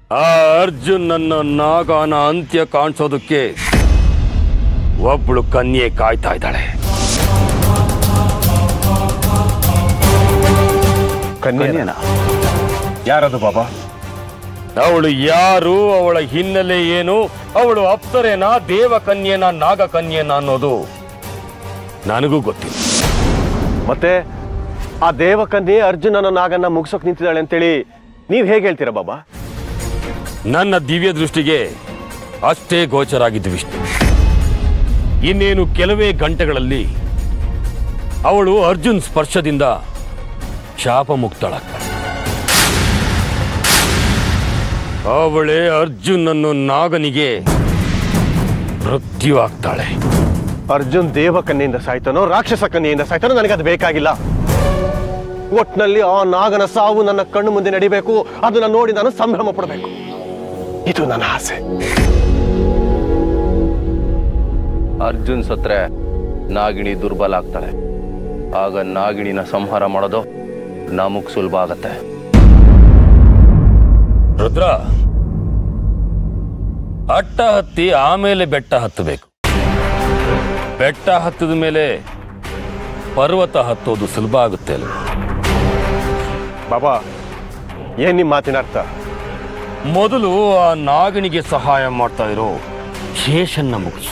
ಆ ಅರ್ಜುನ್ ನನ್ನ ನಾಗನ ಅಂತ್ಯ ಕಾಣಿಸೋದಕ್ಕೆ ಒಬ್ಳು ಕನ್ಯೆ ಕಾಯ್ತಾ ಇದ್ದಾಳೆ ಕನ್ಯೇನ ಯಾರದು ಬಾಬಾ ಅವಳು ಯಾರು ಅವಳ ಹಿನ್ನೆಲೆ ಏನು ಅವಳು ಅಪ್ಸರೇನಾ ದೇವಕನ್ಯೆನ ನಾಗಕನ್ಯೆನ ಅನ್ನೋದು ನನಗೂ ಗೊತ್ತಿಲ್ಲ ಮತ್ತೆ ಆ ದೇವಕನ್ಯೆ ಅರ್ಜುನನ ನಾಗನ್ನ ಮುಗಿಸೋಕ್ ನಿಂತಿದ್ದಾಳೆ ಅಂತೇಳಿ ನೀವ್ ಹೇಗೆ ಹೇಳ್ತೀರಾ ಬಾಬಾ ನನ್ನ ದಿವ್ಯ ದೃಷ್ಟಿಗೆ ಅಷ್ಟೇ ಗೋಚರ ಆಗಿದ್ದು ವಿಷ್ಣು ಇನ್ನೇನು ಕೆಲವೇ ಗಂಟೆಗಳಲ್ಲಿ ಅವಳು ಅರ್ಜುನ್ ಸ್ಪರ್ಶದಿಂದ ಶಾಪ ಮುಕ್ತಳಾಗ್ತಾಳೆ ಅವಳೇ ಅರ್ಜುನನ್ನು ನಾಗನಿಗೆ ಮೃತ್ಯು ಆಗ್ತಾಳೆ ಅರ್ಜುನ್ ದೇವಕನ್ಯೆಯಿಂದ ಸಾಯ್ತಾನೋ ರಾಕ್ಷಸ ಕನ್ಯೆಯಿಂದ ಸಾಯ್ತಾನೋ ನನಗದು ಬೇಕಾಗಿಲ್ಲ ಒಟ್ನಲ್ಲಿ ಆ ನಾಗನ ಸಾವು ನನ್ನ ಕಣ್ಣು ಮುಂದೆ ನಡಿಬೇಕು ಅದನ್ನ ನೋಡಿ ನಾನು ಸಂಭ್ರಮ ಪಡಬೇಕು ಇದು ನನ್ನ ಆಸೆ ಅರ್ಜುನ್ ಸತ್ರೆ ನಾಗಿಣಿ ದುರ್ಬಲ ಆಗ್ತಾಳೆ ಆಗ ನಾಗಿಣಿನ ಸಂಹಾರ ಮಾಡೋದು ನಮಗ್ ಸುಲಭ ಆಗತ್ತೆ ರುದ್ರ ಅಟ್ಟ ಹತ್ತಿ ಆಮೇಲೆ ಬೆಟ್ಟ ಹತ್ತಬೇಕು ಬೆಟ್ಟ ಹತ್ತದ ಮೇಲೆ ಪರ್ವತ ಹತ್ತೋದು ಸುಲಭ ಆಗುತ್ತೆ ಅಲ್ವ ಬಾಬಾ ಏನ್ ನಿಮ್ ಮಾತಿನ ಅರ್ಥ ಮೊದಲು ಆ ನಾಗನಿಗೆ ಸಹಾಯ ಮಾಡ್ತಾ ಇರೋ ಶೇಷನ್ನ ಮುಗಿಸು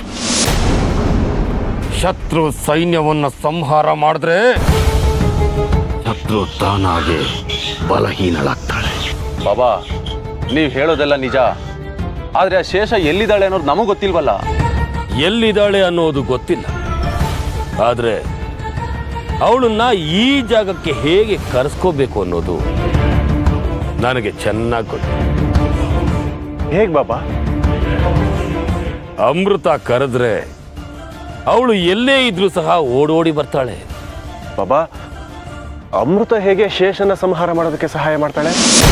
ಶತ್ರು ಸೈನ್ಯವನ್ನ ಸಂಹಾರ ಮಾಡಿದ್ರೆ ಶತ್ರು ತಾನಾಗೆ ಬಲಹೀನಳಾಗ್ತಾಳೆ ಬಾಬಾ ನೀವು ಹೇಳೋದೆಲ್ಲ ನಿಜ ಆದ್ರೆ ಆ ಶೇಷ ಎಲ್ಲಿದ್ದಾಳೆ ಅನ್ನೋದು ನಮಗ್ ಗೊತ್ತಿಲ್ವಲ್ಲ ಎಲ್ಲಿದ್ದಾಳೆ ಅನ್ನೋದು ಗೊತ್ತಿಲ್ಲ ಆದ್ರೆ ಅವಳನ್ನ ಈ ಜಾಗಕ್ಕೆ ಹೇಗೆ ಕರೆಸ್ಕೋಬೇಕು ಅನ್ನೋದು ನನಗೆ ಚೆನ್ನಾಗಿ ಗೊತ್ತು ಹೇಗ್ ಬಾಬಾ ಅಮೃತ ಕರೆದ್ರೆ ಅವಳು ಎಲ್ಲೇ ಇದ್ರೂ ಸಹ ಓಡೋಡಿ ಬರ್ತಾಳೆ ಬಾಬಾ ಅಮೃತ ಹೇಗೆ ಶೇಷನ ಸಂಹಾರ ಮಾಡೋದಕ್ಕೆ ಸಹಾಯ ಮಾಡ್ತಾಳೆ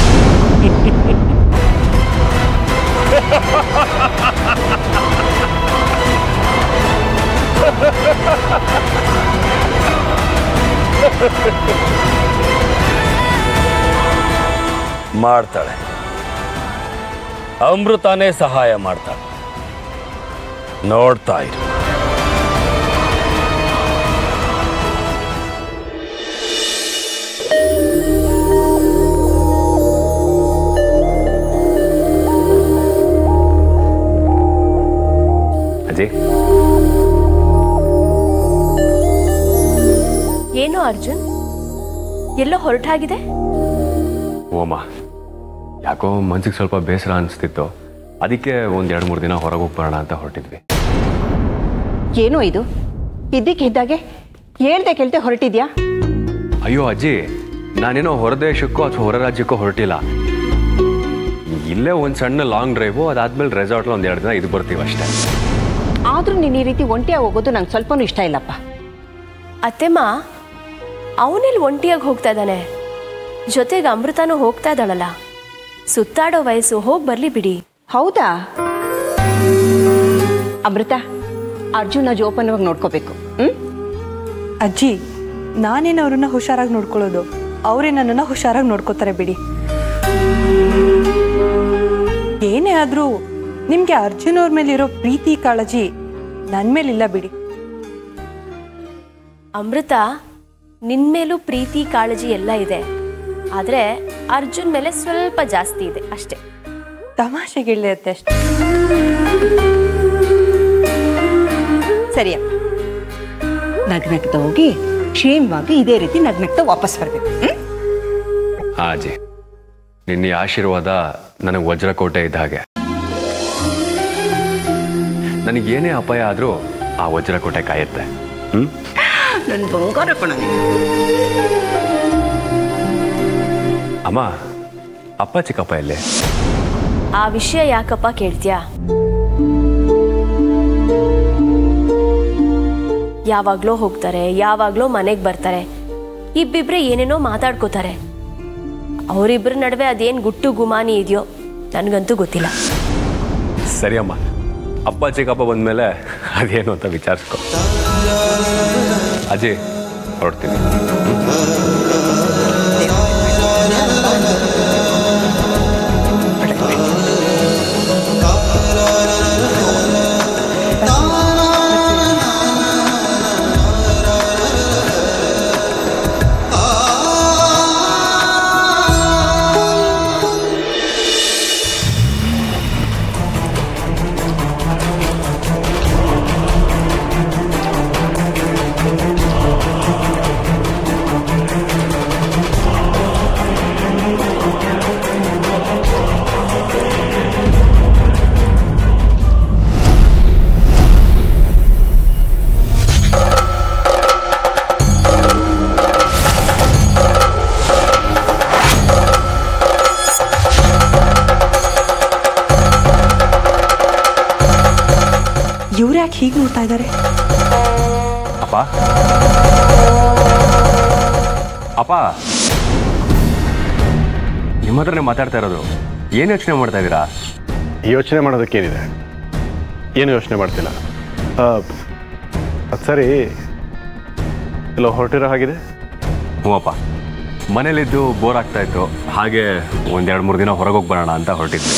ಮಾಡ್ತಾಳೆ ಅಮೃತನೇ ಸಹಾಯ ಮಾಡ್ತಾಳೆ ನೋಡ್ತಾ ಇರು ಅಜಯ್ ಏನೋ ಅರ್ಜುನ್ ಎಲ್ಲೋ ಹೊರಟಾಗಿದೆ ಓಮ ಯಾಕೋ ಮನ್ಸಿಗೆ ಸ್ವಲ್ಪ ಬೇಸರ ಅನಿಸ್ತಿತ್ತು ಅದಕ್ಕೆ ಒಂದು ಎರಡು ಮೂರು ದಿನ ಹೊರಗೆ ಹೋಗ್ಬರೋಣ ಅಂತ ಹೊರಟಿದ್ವಿ ಏನೋ ಇದು ಇದ್ದಕ್ಕಿದ್ದಾಗೆ ಹೇಳ್ದೆ ಕೇಳ್ದೆ ಹೊರಟಿದ್ಯಾ ಅಯ್ಯೋ ಅಜ್ಜಿ ನಾನೇನೋ ಹೊರ ದೇಶಕ್ಕೋ ಅಥವಾ ಹೊರ ರಾಜ್ಯಕ್ಕೋ ಹೊರಟಿಲ್ಲ ಇಲ್ಲೇ ಒಂದು ಸಣ್ಣ ಲಾಂಗ್ ಡ್ರೈವು ಅದಾದ್ಮೇಲೆ ರೆಸಾರ್ಟ್లో ಒಂದು ಎರಡು ದಿನ ಇದು ಬರ್ತೀವಿ ಅಷ್ಟೇ ಆದ್ರೂ ನೀನು ಈ ರೀತಿ ಒಂಟಿಯಾಗಿ ಹೋಗೋದು ನಂಗೆ ಸ್ವಲ್ಪನೂ ಇಷ್ಟ ಇಲ್ಲಪ್ಪ ಅತ್ತೆಮ್ಮ ಅವನೆಲ್ಲಿ ಒಂಟಿಯಾಗಿ ಹೋಗ್ತಾ ಇದ್ದಾನೆ ಜೊತೆಗೆ ಅಮೃತನೂ ಹೋಗ್ತಾ ಇದ್ದಾಳಲ್ಲ ಸುತ್ತಾಡೋ ವಯಸ್ಸು ಹೋಗಿ ಬರ್ಲಿ ಬಿಡಿ ಹೌದಾ ಅಮೃತ ಅರ್ಜುನ ಜೋಪಾನವಾಗಿ ನೋಡ್ಕೋಬೇಕು ಹ್ಮ್ ಅಜ್ಜಿ ನಾನೇನು ಅವ್ರನ್ನ ಹುಷಾರಾಗಿ ನೋಡ್ಕೊಳ್ಳೋದು ಅವರೇ ನನ್ನನ್ನು ಹುಷಾರಾಗಿ ನೋಡ್ಕೋತಾರೆ ಬಿಡಿ ಏನೇ ಆದರೂ ನಿಮಗೆ ಅರ್ಜುನ್ ಅವ್ರ ಮೇಲಿರೋ ಪ್ರೀತಿ ಕಾಳಜಿ ನನ್ನ ಮೇಲಿಲ್ಲ ಬಿಡಿ ಅಮೃತ ನಿನ್ ಮೇಲೂ ಪ್ರೀತಿ ಕಾಳಜಿ ಎಲ್ಲ ಇದೆ ಆದರೆ ಅರ್ಜುನ್ ಮೇಲೆ ಸ್ವಲ್ಪ ಜಾಸ್ತಿ ಇದೆ ಅಷ್ಟೇ ತಮಾಷೆಗೆ ಅತ್ತೆ ಅಷ್ಟೇ ಸರಿಯಪ್ಪ ನಗ್ನಗ್ತಾ ಹೋಗಿ ಕ್ಷೇಮವಾಗಿ ಇದೇ ರೀತಿ ನಗ್ನಗ್ತಾ ವಾಪಸ್ ಬರ್ಬೇಕು ಹ್ಮ್ ಹಾಂ ಅಜ್ಜಿ ನಿನ್ನ ಈ ಆಶೀರ್ವಾದ ನನಗೆ ವಜ್ರಕೋಟೆ ಇದ್ದ ಹಾಗೆ ನನಗೇನೇ ಅಪಾಯ ಆದರೂ ಆ ವಜ್ರಕೋಟೆ ಕಾಯುತ್ತೆ ಹ್ಞೂ ನನ್ನ ಬಂಗಾರ ಕಣ ನೀನು. ಅಮ್ಮ ಅಪ್ಪ ಚಿಕ್ಕಪ್ಪ ಎಲ್ಲಿ ಆ ವಿಷಯ ಯಾಕಪ್ಪ ಕೇಳ್ತ್ಯಾ ಯಾವಾಗ್ಲೋ ಹೋಗ್ತಾರೆ ಯಾವಾಗ್ಲೋ ಮನೆಗೆ ಬರ್ತಾರೆ ಇಬ್ಬಿಬ್ರೆ ಏನೇನೋ ಮಾತಾಡ್ಕೋತಾರೆ ಅವರಿಬ್ಬರ ನಡುವೆ ಅದೇನು ಗುಟ್ಟು ಗುಮಾನಿ ಇದೆಯೋ ನನಗಂತೂ ಗೊತ್ತಿಲ್ಲ ಸರಿ ಅಮ್ಮ ಅಪ್ಪ ಚಿಕ್ಕಪ್ಪ ಬಂದಮೇಲೆ ಅದೇನು ಅಂತ ವಿಚಾರಿಸ್ಕೊ ಅಜಯ್ ಹೊರಡ್ತೀನಿ ಹೊರಡ್ಬೇಕು. ಇವ್ರು ಯಾಕೆ ಹೀಗೆ ನೋಡ್ತಾ ಇದ್ದಾರೆ ಅಪ್ಪ ಅಪ್ಪ ನಿಮ್ಮ ಹತ್ರನೇ ಮಾತಾಡ್ತಾ ಇರೋದು ಏನು ಯೋಚನೆ ಮಾಡ್ತಾ ಇದ್ದೀರಾ ಯೋಚನೆ ಮಾಡೋದಕ್ಕೇನಿದೆ ಏನು ಯೋಚನೆ ಮಾಡ್ತಿಲ್ಲ ಆ, ಅದ್ ಸರಿ ಎಲ್ಲ ಹೊರಟಿರೋ ಹಾಗಿದೆ ಹ್ಞೂ ಅಪ್ಪ ಮನೇಲಿದ್ದು ಬೋರ್ ಆಗ್ತಾ ಇತ್ತು ಹಾಗೆ ಒಂದೆರಡು ಮೂರು ದಿನ ಹೊರಗೆ ಹೋಗಿ ಬರೋಣ ಅಂತ ಹೊರಟಿದ್ದೆ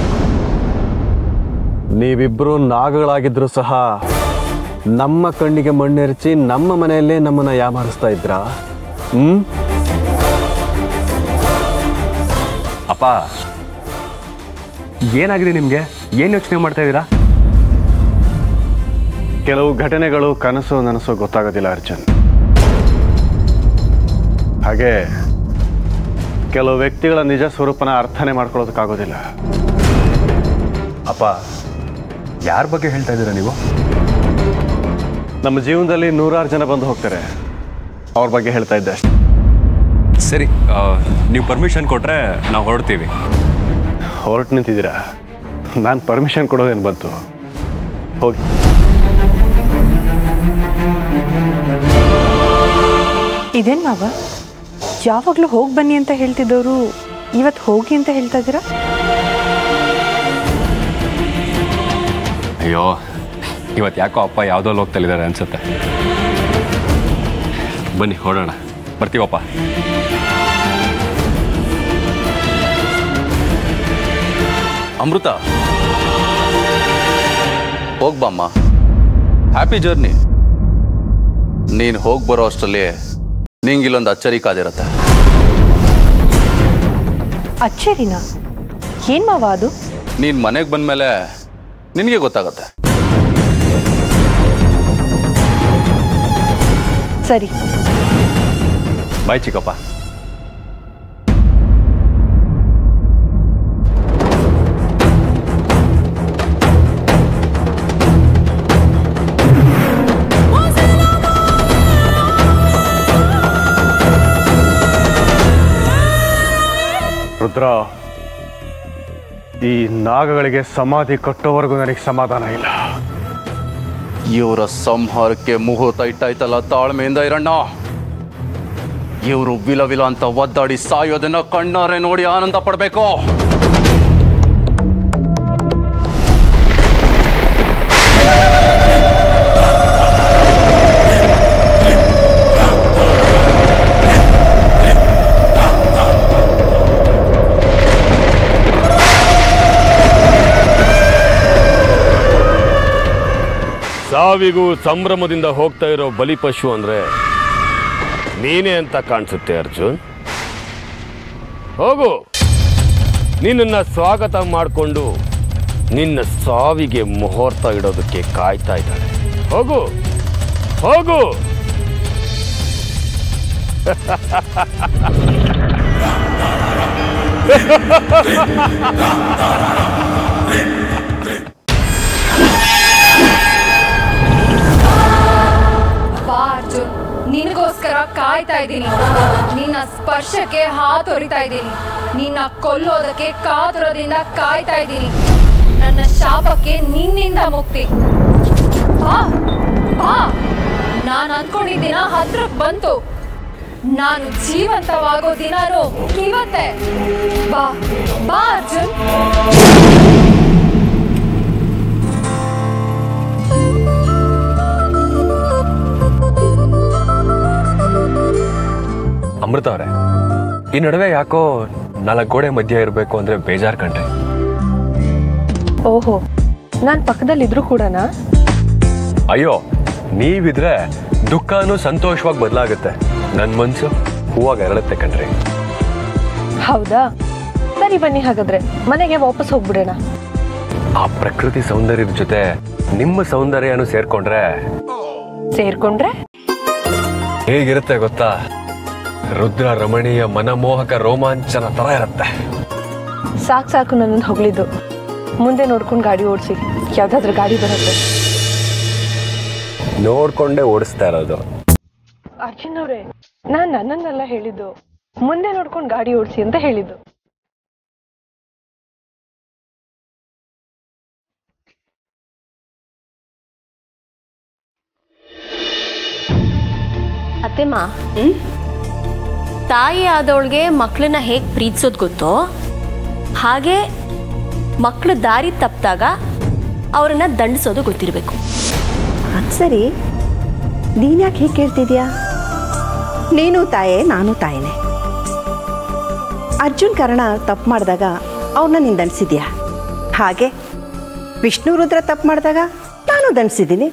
ನೀವಿಬ್ಬರು ನಾಗಗಳಾಗಿದ್ರು ಸಹ ನಮ್ಮ ಕಣ್ಣಿಗೆ ಮಣ್ಣೆರಚಿ ನಮ್ಮ ಮನೆಯಲ್ಲೇ ನಮ್ಮನ್ನ ಯಾಮಾರಿಸ್ತಾ ಇದ್ರಾ ಹ್ಮ್ ಅಪ್ಪ ಏನಾಗಿದೆ ನಿಮಗೆ ಏನು ಯೋಚನೆ ಮಾಡ್ತಾ ಇದ್ದೀರಾ ಕೆಲವು ಘಟನೆಗಳು ಕನಸು ನನಸು ಗೊತ್ತಾಗೋದಿಲ್ಲ ಅರ್ಜುನ್ ಹಾಗೆ ಕೆಲವು ವ್ಯಕ್ತಿಗಳ ನಿಜ ಸ್ವರೂಪನ ಅರ್ಥನೆ ಮಾಡ್ಕೊಳ್ಳೋದಕ್ಕಾಗೋದಿಲ್ಲ ಅಪ್ಪ ಯಾರ ಬಗ್ಗೆ ಹೇಳ್ತಾ ಇದ್ದೀರಾ ನೀವು ನಮ್ಮ ಜೀವನದಲ್ಲಿ ನೂರಾರು ಜನ ಬಂದು ಹೋಗ್ತಾರೆ ಅವ್ರ ಬಗ್ಗೆ ಹೇಳ್ತಾ ಇದ್ದೆ ಅಷ್ಟೆ ಸರಿ ಆ, ನೀವು ಪರ್ಮಿಷನ್ ಕೊಟ್ಟರೆ ನಾವು ಹೊರಡ್ತೀವಿ ಹೊರಟು ನಿಂತಿದ್ದೀರಾ ನಾನು ಪರ್ಮಿಷನ್ ಕೊಡೋದೇನು ಬಂತು ಹೋಗಿ ಇದೇನ್ ಮಾವ ಯಾವಾಗಲೂ ಹೋಗಿ ಬನ್ನಿ ಅಂತ ಹೇಳ್ತಿದ್ದವರು ಇವತ್ತು ಹೋಗಿ ಅಂತ ಹೇಳ್ತಾ ಇದ್ದೀರಾ ಅಯ್ಯೋ ಇವತ್ತು ಯಾಕೋ ಅಪ್ಪ ಯಾವುದೋ ಲೋಕದಲ್ಲಿದ್ದಾರೆ ಅನ್ಸುತ್ತೆ ಬನ್ನಿ ಹೊರಡೋಣ ಬರ್ತೀವಪ್ಪ ಅಮೃತ ಹೋಗ್ಬಮ್ಮ ಹ್ಯಾಪಿ ಜರ್ನಿ ನೀನು ಹೋಗಿ ಬರೋ ಅಷ್ಟರಲ್ಲಿ ನಿಂಗೆ ಇಲ್ಲೊಂದು ಅಚ್ಚರಿ ಕಾದಿರತ್ತೆ ಅಚ್ಚರಿನಾ ಏನ್ ಮಾವ ಅದು ನೀನು ಮನೆಗೆ ಬಂದಮೇಲೆ ನಿನಗೆ ಗೊತ್ತಾಗತ್ತೆ ಸರಿ ಬಾಯ್ ಚಿಕ್ಕಪ್ಪ ರುದ್ರ ಈ ನಾಗಗಳಿಗೆ ಸಮಾಧಿ ಕಟ್ಟೋವರೆಗೂ ನನಗೆ ಸಮಾಧಾನ ಇಲ್ಲ ಇವರ ಸಂಹಾರಕ್ಕೆ ಮುಹೂರ್ತ ಇಟ್ಟಾಯ್ತಲ್ಲ ತಾಳ್ಮೆಯಿಂದ ಇರಣ್ಣ ಇವರು ವಿಲ ವಿಲ ಅಂತ ಒದ್ದಾಡಿ ಸಾಯೋದನ್ನ ಕಣ್ಣಾರೆ ನೋಡಿ ಆನಂದ ಪಡ್ಬೇಕು ಸಾವಿಗೂ ಸಂಭ್ರಮದಿಂದ ಹೋಗ್ತಾ ಇರೋ ಬಲಿಪಶು ಅಂದ್ರೆ ನೀನೇ ಅಂತ ಕಾಣಿಸುತ್ತೆ ಅರ್ಜುನ್ ಹೋಗು ನಿನ್ನನ್ನ ಸ್ವಾಗತ ಮಾಡಿಕೊಂಡು ನಿನ್ನ ಸಾವಿಗೆ ಮುಹೂರ್ತ ಇಡೋದಕ್ಕೆ ಕಾಯ್ತಾ ಇದ್ದಾಳೆ ಹೋಗು ಹೋಗು ಬಾ ಅರ್ಜುನ್ ನಿನಗೋಸ್ಕರ ಕಾಯ್ತಾ ಇದ್ದೀನಿ ನಿನ್ನ ಸ್ಪರ್ಶಕ್ಕೆ ಹಾತೊರಿತಾ ಇದ್ದೀನಿ ನಿನ್ನ ಕೊಲ್ಲೋದಕ್ಕೆ ಕಾತುರದಿಂದ ಕಾಯ್ತಾ ಇದ್ದೀನಿ ನನ್ನ ಶಾಪಕ್ಕೆ ನಿನ್ನಿಂದ ಮುಕ್ತಿ ಬಾ ಬಾ ನಾನು ಅನ್ಕೊಂಡಿದ್ದಿನ ಹತ್ರಕ್ ಬಂತು ನಾನು ಜೀವಂತವಾಗೋ ದಿನಾನು ಇವತ್ತೇ ಬಾ ಬಾ ಅರ್ಜುನ್ ಅಮೃತ ಅವರೇ ಈ ನಡುವೆ ಯಾಕೋ ನಾಲ್ಕು ಗೋಡೆ ಮಧ್ಯೆ ಇರಬೇಕು ಅಂದ್ರೆ ಬೇಜಾರ್ ಕಂಡ್ರಿ ಓಹೋ ನಾನು ಪಕ್ಕದಲ್ಲಿದ್ರು ಕೂಡನಾ ಅಯ್ಯೋ ನೀವಿದ್ರೆ ದುಃಖನೂ ಸಂತೋಷವಾಗಿ ಬದಲಾಗುತ್ತೆ ನನ್ನ ಮನ್ಸು ಹೂವಾಗ ಎರಡುತ್ತೆ ಕಣ್ರಿ ಹೌದಾ ಸರಿ ಬನ್ನಿ ಹಾಗಾದ್ರೆ ಮನೆಗೆ ವಾಪಸ್ ಹೋಗ್ಬಿಡೋಣ ಆ ಪ್ರಕೃತಿ ಸೌಂದರ್ಯದ ಜೊತೆ ನಿಮ್ಮ ಸೌಂದರ್ಯನು ಸೇರ್ಕೊಂಡ್ರೆ ಸೇರ್ಕೊಂಡ್ರೆ ಹೇಗಿರುತ್ತೆ ಗೊತ್ತಾ ರುದ್ರ ರಮಣೀಯ ಮನಮೋಹಕ ರೋಮಾಂಚನ ತರ ಇರುತ್ತೆ ಸಾಕು ಸಾಕು ನನ್ನನ್ನು ಹೊಗಳಿದ್ದು ಮುಂದೆ ನೋಡ್ಕೊಂಡು ಗಾಡಿ ಓಡಿಸಿ ಯಾವ್ದಾದ್ರು ಗಾಡಿ ಬರುತ್ತೆ ನೋಡ್ಕೊಂಡೇ ಓಡಿಸ್ತಾ ಇರೋದು ಅರ್ಜುನ್ ಅವರೇ ನಾನು ನನ್ನನ್ನೆಲ್ಲ ಹೇಳಿದ್ದು ಮುಂದೆ ನೋಡ್ಕೊಂಡು ಗಾಡಿ ಓಡಿಸಿ ಅಂತ ಹೇಳಿದ್ದು ಅತ್ತೆಮ್ಮ ತಾಯಿ ಆದವಳಿಗೆ ಮಕ್ಕಳನ್ನ ಹೇಗೆ ಪ್ರೀತಿಸೋದು ಗೊತ್ತೋ ಹಾಗೆ ಮಕ್ಕಳು ದಾರಿ ತಪ್ಪಿದಾಗ ಅವರನ್ನ ದಂಡಿಸೋದು ಗೊತ್ತಿರಬೇಕು ಅದು ಸರಿ ನೀನು ಯಾಕೆ ಹೀಗೆ ಕೇಳ್ತಿದ್ಯಾ ನೀನು ತಾಯೇ ನಾನು ತಾಯಿನೇ ಅರ್ಜುನ್ ಕಾರಣ ತಪ್ಪು ಮಾಡಿದಾಗ ಅವನ್ನ ನೀನು ದಂಡಿಸಿದ್ಯಾ ಹಾಗೆ ವಿಷ್ಣು ರುದ್ರ ತಪ್ಪು ಮಾಡಿದಾಗ ನಾನು ದಂಡಿಸಿದ್ದೀನಿ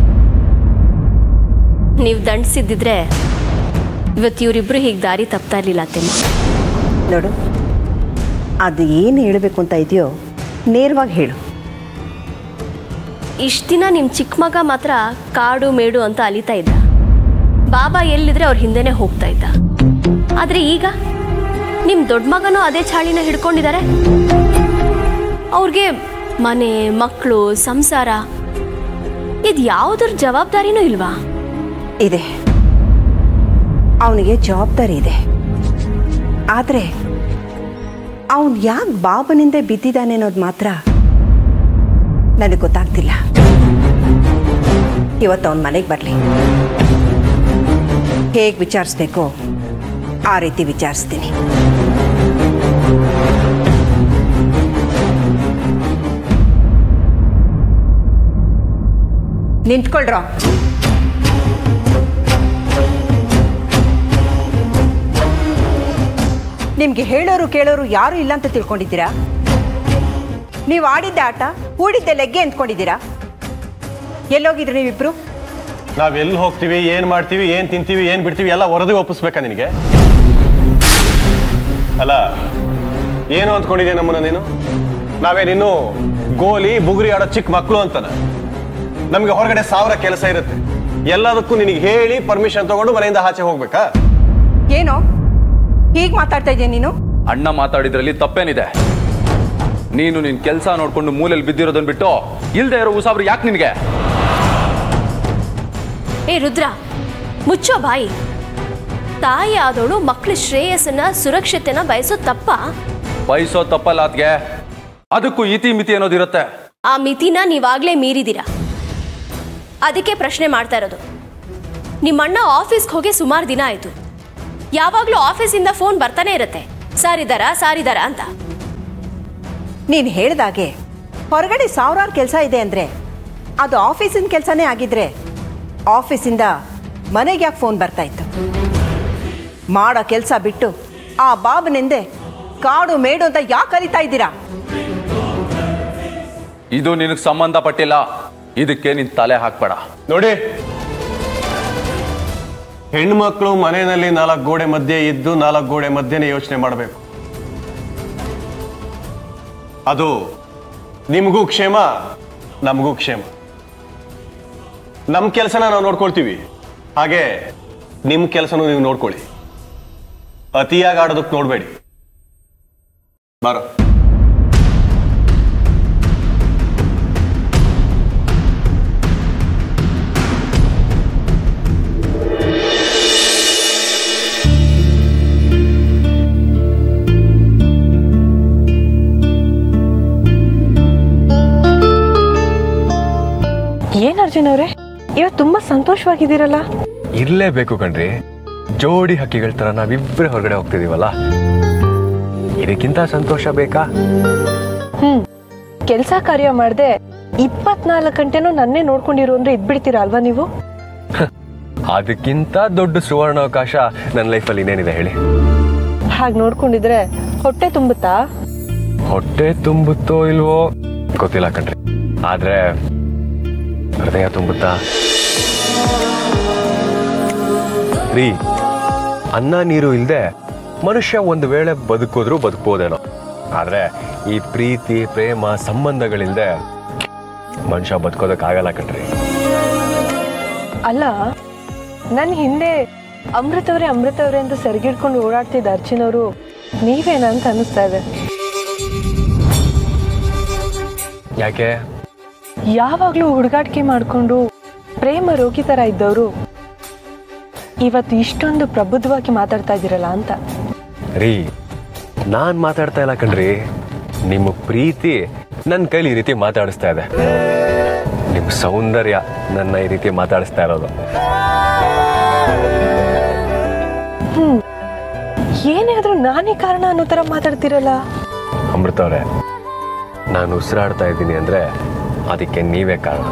ನೀವು ದಂಡಿಸಿದ್ದಿದ್ರೆ ಇವತ್ತು ಇವರಿಬ್ರು ಹೀಗೆ ದಾರಿ ತಪ್ತಾ ಇರಲಿಲ್ಲ ಅತ್ತೆಮ್ಮ ನೋಡು ಅದು ಏನು ಹೇಳಬೇಕು ಅಂತ ಇದೆಯೋ ನೇರವಾಗಿ ಹೇಳು ಇಷ್ಟು ದಿನ ನಿಮ್ಮ ಚಿಕ್ಕ ಮಗ ಮಾತ್ರ ಕಾಡು ಮೇಡು ಅಂತ ಅಲಿತಾ ಇದ್ದ ಬಾಬಾ ಎಲ್ಲಿದ್ರೆ ಅವ್ರ ಹಿಂದೆನೆ ಹೋಗ್ತಾ ಇದ್ದ ಆದ್ರೆ ಈಗ ನಿಮ್ಮ ದೊಡ್ಡ ಮಗನೂ ಅದೇ ಚಾಳಿನ ಹಿಡ್ಕೊಂಡಿದ್ದಾರೆ ಅವ್ರಿಗೆ ಮನೆ ಮಕ್ಕಳು ಸಂಸಾರ ಇದು ಯಾವುದ್ರ ಜವಾಬ್ದಾರಿನೂ ಇಲ್ವಾ ಇದೆ ಅವನಿಗೆ ಜವಾಬ್ದಾರಿ ಇದೆ ಆದರೆ ಅವನು ಯಾಕೆ ಬಾಬನಿಂದ ಬಿದ್ದಿದ್ದಾನೆ ಅನ್ನೋದು ಮಾತ್ರ ನನಗೆ ಗೊತ್ತಾಗ್ತಿಲ್ಲ ಇವತ್ತು ಅವನ ಮನೆಗೆ ಬರಲಿ ಹೇಗೆ ವಿಚಾರಿಸ್ಬೇಕೋ ಆ ರೀತಿ ವಿಚಾರಿಸ್ತೀನಿ ನಿಂತ್ಕೊಳ್ರ ನಿಮ್ಗೆ ಹೇಳೋರು ಕೇಳೋರು ಯಾರು ಇಲ್ಲ ಅಂತ ತಿಳ್ಕೊಂಡಿದ್ದೀರಾ ನೀವು ಆಡಿದ್ದ ಆಟ ಹೂಡಿದ್ದ ಲೆಗ್ಗೆ ಅಂದ್ಕೊಂಡಿದ್ದೀರಾ ಎಲ್ಲೋಗಿದ್ರಿ ನೀವಿಬ್ರು ನಾವ್ ಎಲ್ಲಿ ಹೋಗ್ತೀವಿ ಏನ್ ಮಾಡ್ತೀವಿ ಏನ್ ತಿಂತೀವಿ ಏನ್ ಬಿಡ್ತೀವಿ ಎಲ್ಲ ವರದಿ ಒಪ್ಪಿಸ್ಬೇಕಾ ನಿನಗೆ ಅಲ್ಲ ಏನು ಅಂದ್ಕೊಂಡಿದ್ಯಾ ನಮ್ಮನ್ನ ನೀನು ನಾವೇನಿನ್ನು ಗೋಲಿ ಬುಗುರಿ ಆಡೋ ಚಿಕ್ಕ ಮಕ್ಕಳು ಅಂತಾನ ನಮ್ಗೆ ಹೊರಗಡೆ ಸಾವಿರ ಕೆಲಸ ಇರುತ್ತೆ ಎಲ್ಲದಕ್ಕೂ ನಿನಗೆ ಹೇಳಿ ಪರ್ಮಿಷನ್ ತಗೊಂಡು ಮನೆಯಿಂದ ಆಚೆ ಹೋಗ್ಬೇಕಾ ಏನೋ ಹೀಗೆ ಮಾತಾಡ್ತಾ ಇದೆಯಾ ನೀನು ಅಣ್ಣ ಮಾತಾಡಿದ್ರಲ್ಲಿ ತಪ್ಪೇನಿದೆ ನೀನು ನಿನ್ ಕೆಲಸ ನೋಡ್ಕೊಂಡು ಮೂಲೆಯಲ್ಲಿ ಬಿದ್ದಿರೋದನ್ನ ಬಿಟ್ಟು ಇಲ್ದೇ ಇರೋ ಉಸಾಬ್ರು ಯಾಕೆ ನಿನಗೆ ಏ ರುದ್ರ ಮುಚ್ಚೋ ಬಾಯಿ ತಾಯಿ ಆದವಳು ಮಕ್ಕಳ ಶ್ರೇಯಸ್ಸನ್ನ ಸುರಕ್ಷತೆನ ಬಯಸೋ ತಪ್ಪ ಬಯಸೋ ತಪ್ಪಲ್ಲ ಅದ್ಗೆ ಅದಕ್ಕೂ ಇತಿ ಮಿತಿ ಅನ್ನೋದಿರುತ್ತೆ ಆ ಮಿತಿನ ನೀವಾಗ್ಲೇ ಮೀರಿದ್ದೀರಾ ಅದಕ್ಕೆ ಪ್ರಶ್ನೆ ಮಾಡ್ತಾ ಇರೋದು ನಿಮ್ಮಣ್ಣ ಆಫೀಸ್ಗೆ ಹೋಗಿ ಸುಮಾರು ದಿನ ಆಯ್ತು ಯಾವಾಗಲೂ ಆಫೀಸಿಂದ ಫೋನ್ ಬರ್ತಾನೆ ಇರುತ್ತೆ ಸಾರಿದಾರ ಸಾರಿದಾರ ಅಂತ ನೀನು ಹೇಳ್ದಾಗೆ ಹೊರಗಡೆ ಸಾವಿರಾರು ಕೆಲಸ ಇದೆ ಅಂದರೆ ಅದು ಆಫೀಸಿನ ಕೆಲಸನೇ ಆಗಿದ್ರೆ ಆಫೀಸಿಂದ ಮನೆಗೆ ಯಾಕೆ ಫೋನ್ ಬರ್ತಾ ಇತ್ತು ಮಾಡೋ ಕೆಲಸ ಬಿಟ್ಟು ಆ ಬಾಬನಿಂದೆ ಕಾಡು ಮೇಡು ಅಂತ ಯಾಕೆ ಕರಿತಾ ಇದ್ದೀರಾ ಇದು ನಿನಗೆ ಸಂಬಂಧಪಟ್ಟಿಲ್ಲ ಇದಕ್ಕೆ ನಿನ್ ತಲೆ ಹಾಕ್ಬೇಡ ನೋಡಿ ಹೆಣ್ಮಕ್ಳು ಮನೆಯಲ್ಲಿ ನಾಲ್ಕು ಗೋಡೆ ಮಧ್ಯೆ ಇದ್ದು ನಾಲ್ಕು ಗೋಡೆ ಮಧ್ಯೆನೇ ಯೋಚನೆ ಮಾಡಬೇಕು ಅದು ನಿಮಗೂ ಕ್ಷೇಮ ನಮಗೂ ಕ್ಷೇಮ ನಮ್ಮ ಕೆಲಸನ ನಾವು ನೋಡ್ಕೊಳ್ತೀವಿ ಹಾಗೆ ನಿಮ್ಮ ಕೆಲಸನೂ ನೀವು ನೋಡ್ಕೊಳ್ಳಿ ಅತಿಯಾಗಿ ಆಡೋದಕ್ಕೆ ನೋಡಬೇಡಿ ಬಾರೋ ಏನ್ ಅರ್ಜುನ್ ಅವ್ರೆ ಇವತ್ತು ತುಂಬಾ ಸಂತೋಷವಾಗಿದ್ದೀರಲ್ಲ ಇರ್ಲೇಬೇಕು ಕಣ್ರಿ ಜೋಡಿ ಹಕ್ಕಿಗಳ ತರ ನಾವಿಬ್ಬರೇ ಹೊರಗಡೆ ಹೋಗ್ತಿದೀವಲ್ಲ ಇದಕ್ಕಿಂತ ಸಂತೋಷ ಬೇಕಾ ಹ್ಮ್ ಕೆಲಸ ಕಾರ್ಯ ಮಾಡ್ದೆ ಇಪ್ಪತ್ನಾಲ್ಕು ಗಂಟೆನೂ ನನ್ನೇ ನೋಡ್ಕೊಂಡಿರು ಅಂದ್ರೆ ಇದ್ಬಿಡ್ತೀರಾ ಅಲ್ವಾ ನೀವು ಅದಕ್ಕಿಂತ ದೊಡ್ಡ ಸುವರ್ಣಾವಕಾಶ ನನ್ನ ಲೈಫಲ್ಲಿ ಇನ್ನೇನಿದೆ ಹೇಳಿ ಹಾಗೆ ನೋಡ್ಕೊಂಡಿದ್ರೆ ಹೊಟ್ಟೆ ತುಂಬುತ್ತಾ ಹೊಟ್ಟೆ ತುಂಬುತ್ತೋ ಇಲ್ವೋ ಗೊತ್ತಿಲ್ಲ ಕಣ್ರಿ ಆದ್ರೆ ಹೃದಯ ತುಂಬುತ್ತಾ ರೀ ಅನ್ನ ನೀರು ಇಲ್ಲದೆ ಮನುಷ್ಯ ಒಂದು ವೇಳೆ ಬದುಕಿದ್ರು ಬದುಕ್ಬೋದೇನೋ ಆದ್ರೆ ಈ ಪ್ರೀತಿ ಪ್ರೇಮ ಸಂಬಂಧಗಳಿಲ್ದೆ ಮನುಷ್ಯ ಬದುಕೋದಕ್ಕಾಗಲ್ಲ ಕಣ್ರಿ ಅಲ್ಲ ನನ್ನ ಹಿಂದೆ ಅಮೃತವ್ರೆ ಅಮೃತವ್ರೆ ಅಂತ ಸೆರಗಿಡ್ಕೊಂಡು ಓಡಾಡ್ತಿದ್ದ ಅರ್ಜುನ್ ಅವರು ನೀವೇನ ಅಂತ ಅನಿಸ್ತಾ ಇದೆ ಯಾಕೆ ಯಾವಾಗ್ಲೂ ಹುಡುಗಾಟಿಕೆ ಮಾಡ್ಕೊಂಡು ಪ್ರೇಮ ರೋಗಿ ಥರ ಇದ್ದವರು ಇವತ್ತು ಇಷ್ಟೊಂದು ಪ್ರಬುದ್ಧವಾಗಿ ಮಾತಾಡ್ತಾ ಇದ್ದೀರಲ್ಲ ಅಂತ ರೀ ನಾನ್ ಮಾತಾಡ್ತಾ ಇಲ್ಲ ಕಣ್ರಿ ನಿಮ್ಮ ಪ್ರೀತಿ ನನ್ನ ಕೈಲಿ ಈ ರೀತಿ ಮಾತಾಡಿಸ್ತಾ ಇದೆ ನಿಮ್ಮ ಸೌಂದರ್ಯ ನನ್ನ ಈ ರೀತಿ ಮಾತಾಡಿಸ್ತಾ ಇರೋದು ಏನೇ ಆದ್ರೂ ನಾನೇ ಕಾರಣ ಅನ್ನೋ ಥರ ಮಾತಾಡ್ತಿರಲ್ಲ ಅಮೃತ ಅವರೇ ನಾನು ಉಸಿರಾಡ್ತಾ ಇದ್ದೀನಿ ಅಂದರೆ ಅದಕ್ಕೆ ನೀವೇ ಕಾರಣ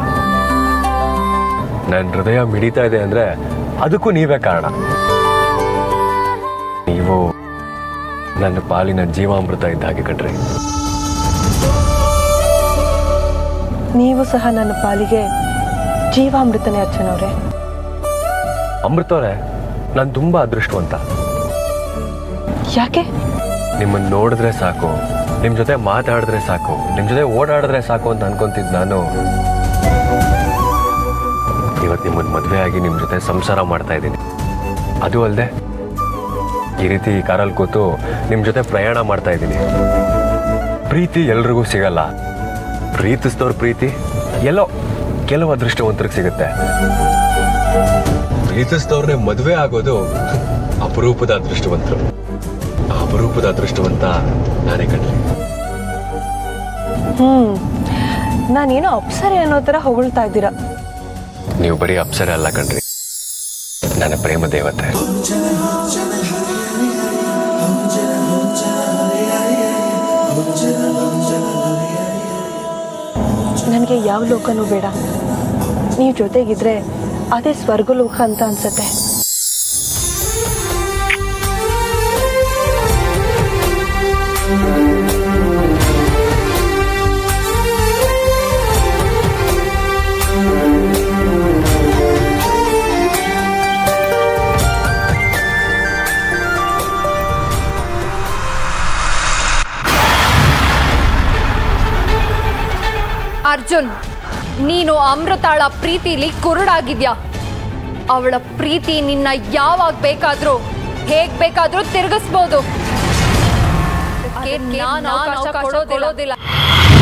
ನನ್ನ ಹೃದಯ ಮಿಡಿತಾ ಇದೆ ಅಂದರೆ ಅದಕ್ಕೂ ನೀವೇ ಕಾರಣ ನೀವು ನನ್ನ ಪಾಲಿನ ಜೀವಾಮೃತ ಇದ್ದ ಹಾಗೆ ಕಣ್ರಿ ನೀವು ಸಹ ನನ್ನ ಪಾಲಿಗೆ ಜೀವಾಮೃತನೇ ಅರ್ಚನವ್ರೆ ಅಮೃತ ಅವರೇ ನಾನು ತುಂಬ ಅದೃಷ್ಟವಂತ ಯಾಕೆ ನಿಮ್ಮನ್ನು ನೋಡಿದ್ರೆ ಸಾಕು ನಿಮ್ಮ ಜೊತೆ ಮಾತಾಡಿದ್ರೆ ಸಾಕು ನಿಮ್ಮ ಜೊತೆ ಓಡಾಡಿದ್ರೆ ಸಾಕು ಅಂತ ಅನ್ಕೊಂತಿದ್ದು ನಾನು ಇವತ್ತು ನಿಮ್ಮನ್ನು ಮದುವೆ ಆಗಿ ನಿಮ್ಮ ಜೊತೆ ಸಂಸಾರ ಮಾಡ್ತಾ ಇದ್ದೀನಿ ಅದು ಅಲ್ಲದೆ ಈ ರೀತಿ ಕಾರಲ್ಲಿ ಕೂತು ನಿಮ್ಮ ಜೊತೆ ಪ್ರಯಾಣ ಮಾಡ್ತಾ ಇದ್ದೀನಿ ಪ್ರೀತಿ ಎಲ್ರಿಗೂ ಸಿಗಲ್ಲ ಪ್ರೀತಿಸಿದವ್ರ ಪ್ರೀತಿ ಎಲ್ಲೋ ಕೆಲವು ಅದೃಷ್ಟವಂತರಿಗೆ ಸಿಗುತ್ತೆ ಪ್ರೀತಿಸಿದವ್ರನ್ನೇ ಮದುವೆ ಆಗೋದು ಅಪರೂಪದ ಅದೃಷ್ಟವಂತರು ಆ ಅಪರೂಪದ ಅದೃಷ್ಟವಂತ ನಾನೇ ಕಣ್ರಿ ಹ್ಮ್ ನಾನೇನೋ ಅಪ್ಸರೆ ಅನ್ನೋ ಥರ ಹೊಗಳ್ತಾ ಇದ್ದೀರಾ ನೀವು ಬರೀ ಅಪ್ಸರ ಅಲ್ಲ ಕಣ್ರಿ ನನ್ನ ಪ್ರೇಮ ದೇವತೆ ನನಗೆ ಯಾವ ಲೋಕನೂ ಬೇಡ ನೀವು ಜೊತೆಗಿದ್ರೆ ಅದೇ ಸ್ವರ್ಗಲೋಕ ಅಂತ ಅನ್ಸತ್ತೆ ಅರ್ಜುನ್ ನೀನು ಅಮೃತಾಳ ಪ್ರೀತಿಲಿ ಕುರುಡಾಗಿದ್ಯಾ ಅವಳ ಪ್ರೀತಿ ನಿನ್ನ ಯಾವಾಗ ಬೇಕಾದ್ರೂ ಹೇಗ್ ಬೇಕಾದ್ರೂ ತಿರುಗಿಸ್ಬೋದು ನಾನು ಅವಕಾಶ ಕೊಡೋದಿಲ್ಲ